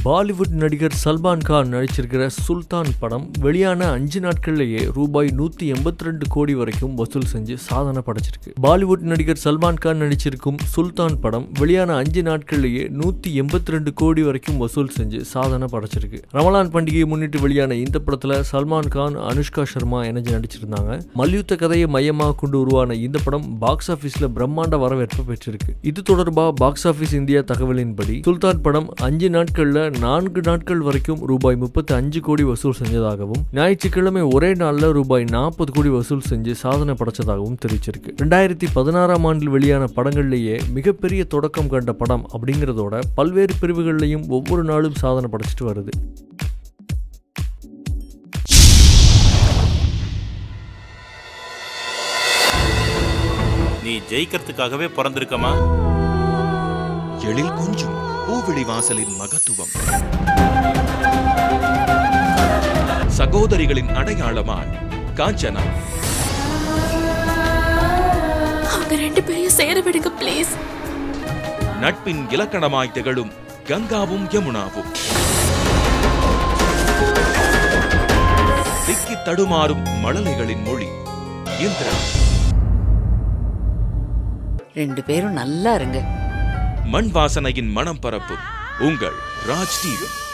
பாலிவுட் நடிகர் சல்மான் கான் நடிச்சிருக்கிற சுல்தான் படம் வெளியான அஞ்சு நாட்கள்லேயே ரூபாய் நூத்தி எண்பத்தி ரெண்டு கோடி வரைக்கும் வசூல் செஞ்சு சாதனை படைச்சிருக்கு பாலிவுட் நடிகர் சல்மான் கான் நடிச்சிருக்கும் சுல்தான் படம் வெளியான அஞ்சு நாட்கள்லேயே நூத்தி எண்பத்தி ரெண்டு கோடி வரைக்கும் வசூல் செஞ்சு சாதனை படைச்சிருக்கு ரமலான் பண்டிகையை முன்னிட்டு வெளியான இந்த படத்துல சல்மான் கான் அனுஷ்கா சர்மா இணைஞ்சு நடிச்சிருந்தாங்க மல்யுத்த கதையை மையமாக கொண்டு உருவான இந்த படம் பாக்ஸ் ஆபீஸ்ல பிரம்மாண்ட வரவேற்பு பெற்றிருக்கு இது தொடர்பாக பாக்ஸ் ஆபீஸ் இந்தியா தகவலின்படி சுல்தான் படம் அஞ்சு நாட்கள்ல நான்கு நாட்கள் வரைக்கும் ரூபாய் முப்பத்தி அஞ்சு கோடி வசூல் செஞ்சதாகவும் ஞாயிற்றுக்கிழமை ஒரே நாள்ல ரூபாய் நாற்பது கோடி வசூல் செஞ்சு சாதனை படைச்சதாகவும் தெரிவிச்சிருக்கு ரெண்டாயிரத்தி பதினாறாம் ஆண்டில் வெளியான படங்கள்லேயே மிகப்பெரிய தொடக்கம் கண்ட படம் அப்படிங்கிறதோட பல்வேறு பிரிவுகள்லையும் ஒவ்வொரு நாளும் சாதனை படைச்சிட்டு வருது நீ ஜெயிக்கிறதுக்காகவே பிறந்திருக்கமா எழில் கொஞ்சும் பூவிழி வாசலின் மகத்துவம் சகோதரிகளின் அடையாளமாய் காஞ்சனா அவங்க ரெண்டு பேரையும் சேர விடுங்க ப்ளீஸ் நட்பின் இலக்கணமாய் திகழும் கங்காவும் யமுனாவும் திக்கி தடுமாறும் மழலைகளின் மொழி இந்திரா ரெண்டு பேரும் நல்லா இருங்க மண் வாசனையின் மனம் பரப்பும் உங்கள் ராஜ் டிவி